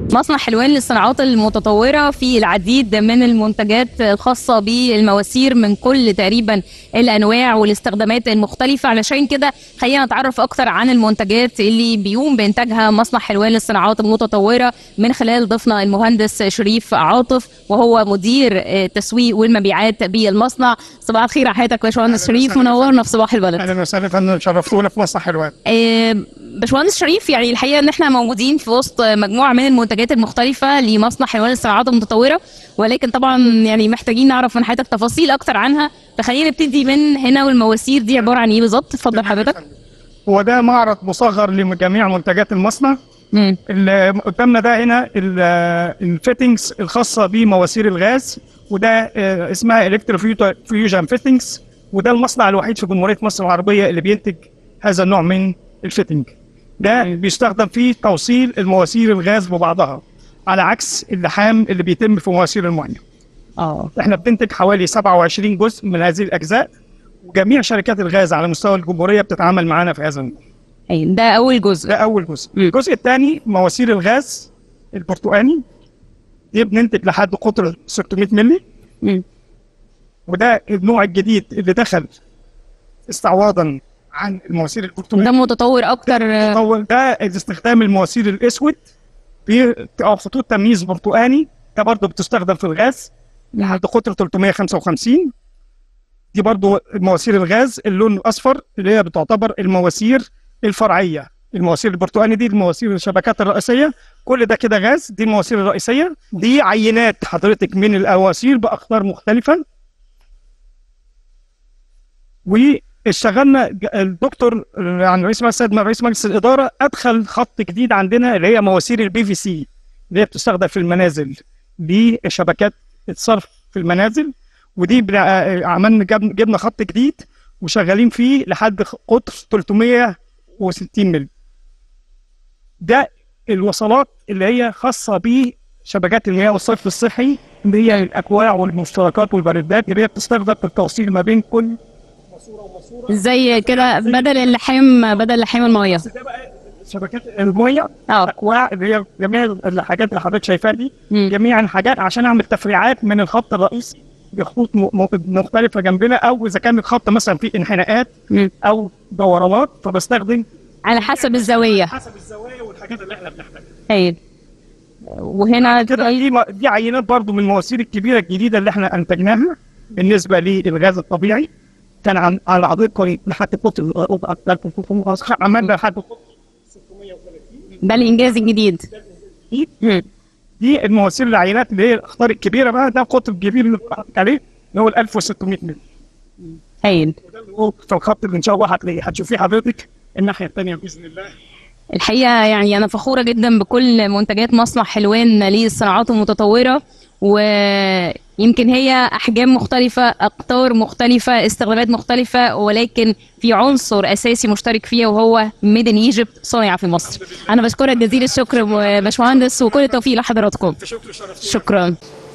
مصنع حلوان للصناعات المتطورة في العديد من المنتجات الخاصة بالمواسير من كل تقريبا الأنواع والاستخدامات المختلفة علشان كده خلينا نتعرف أكتر عن المنتجات اللي بيقوم بإنتاجها مصنع حلوان للصناعات المتطورة من خلال ضيفنا المهندس شريف عاطف وهو مدير آه، التسويق والمبيعات بالمصنع صباح الخير على حياتك يا باشمهندس شريف منورنا في صباح البلد اهلا وسهلا يا فندم شرفتونا في مصنع حلوان آه، باشمهندس شريف يعني الحقيقه ان احنا موجودين في وسط مجموعه من المنتجات المختلفه لمصنع حلوان الصناعات المتطوره ولكن طبعا يعني محتاجين نعرف من حضرتك تفاصيل اكتر عنها فخلينا نبتدي من هنا والمواسير دي عباره عن ايه بالظبط اتفضل حضرتك هو ده معرض مصغر لجميع منتجات المصنع مم. اللي قدامنا ده هنا ال- الفيتنجز الخاصه بمواسير الغاز وده آه، اسمها الكتروفيوجن فيتنجز وده المصنع الوحيد في جمهوريه مصر العربيه اللي بينتج هذا النوع من الفيتنج ده بيستخدم في توصيل المواسير الغاز ببعضها على عكس اللحام اللي بيتم في مواسير الميه اه احنا بننتج حوالي 27 جزء من هذه الاجزاء وجميع شركات الغاز على مستوى الجمهوريه بتتعامل معانا في هذا النوع. أي، ده اول جزء ده اول جزء مم. الجزء الثاني مواسير الغاز البرتقاني دي بننتج لحد قطر 600 مللي مم. وده النوع الجديد اللي دخل استعواضا عن المواسير ده البرتقاني متطور اكتر آه، اول ده استخدام المواسير الاسود في أو خطوط تمييز برتقاني ده برضه بتستخدم في الغاز لحد قطر 355 دي برضه مواسير الغاز اللون الاصفر اللي هي بتعتبر المواسير الفرعيه المواسير البرتقاني دي المواسير الشبكات الرئيسيه كل ده كده غاز دي المواسير الرئيسيه دي عينات حضرتك من المواسير باقطار مختلفه واشتغلنا ج- الدكتور يعني رئيس مجلس رئيس مجلس الاداره ادخل خط جديد عندنا اللي هي مواسير البي في سي اللي هي بتستخدم في المنازل لشبكات الصرف في المنازل ودي بن- عملنا جب- جبنا خط جديد وشغالين فيه لحد خ- قطر 360 مللي ده الوصلات اللي هي خاصه بشبكات المياه والصرف الصحي اللي هي الاكواع والمشتركات والبريدات اللي هي بتستخدم في التوصيل ما بين كل زي كده بدل اللحام بدل لحام الميه ده بقى شبكات الميه اه اكواع اللي هي جميع الحاجات اللي حضرتك شايفاها دي مم. جميع الحاجات عشان اعمل تفريعات من الخط الرئيسي بخطوط م- م- مختلفه جنبنا او اذا كان الخط مثلا فيه انحناءات مم. او دورانات فبستخدم على حسب الزاويه حسب الزوايا والحاجات اللي احنا بنحتاجها هايل وهنا كده دي م- دي عينات برضو من المواسير الكبيره الجديده اللي احنا انتجناها بالنسبه للغاز الطبيعي كان عن على عضيق لحد قطر عملنا لحد قطر ده الانجاز الجديد مم. دي المواسير العينات اللي هي الاخطار الكبيره بقى ده القطر الكبير اللي بتحط عليه اللي هو ال 1600 مللي هايل وده اللي هو في الخط اللي ان شاء الله هتلاقيه هتشوفيه حضرتك الناحيه الثانيه باذن الله الحقيقه يعني انا فخوره جدا بكل منتجات مصنع حلوان للصناعات المتطوره ويمكن هي احجام مختلفه اقطار مختلفه استخدامات مختلفه ولكن في عنصر اساسي مشترك فيها وهو ميد ان ايجيبت صنع في مصر انا بشكرك جزيل الشكر باشمهندس وكل التوفيق لحضراتكم شكرا شرف شكرا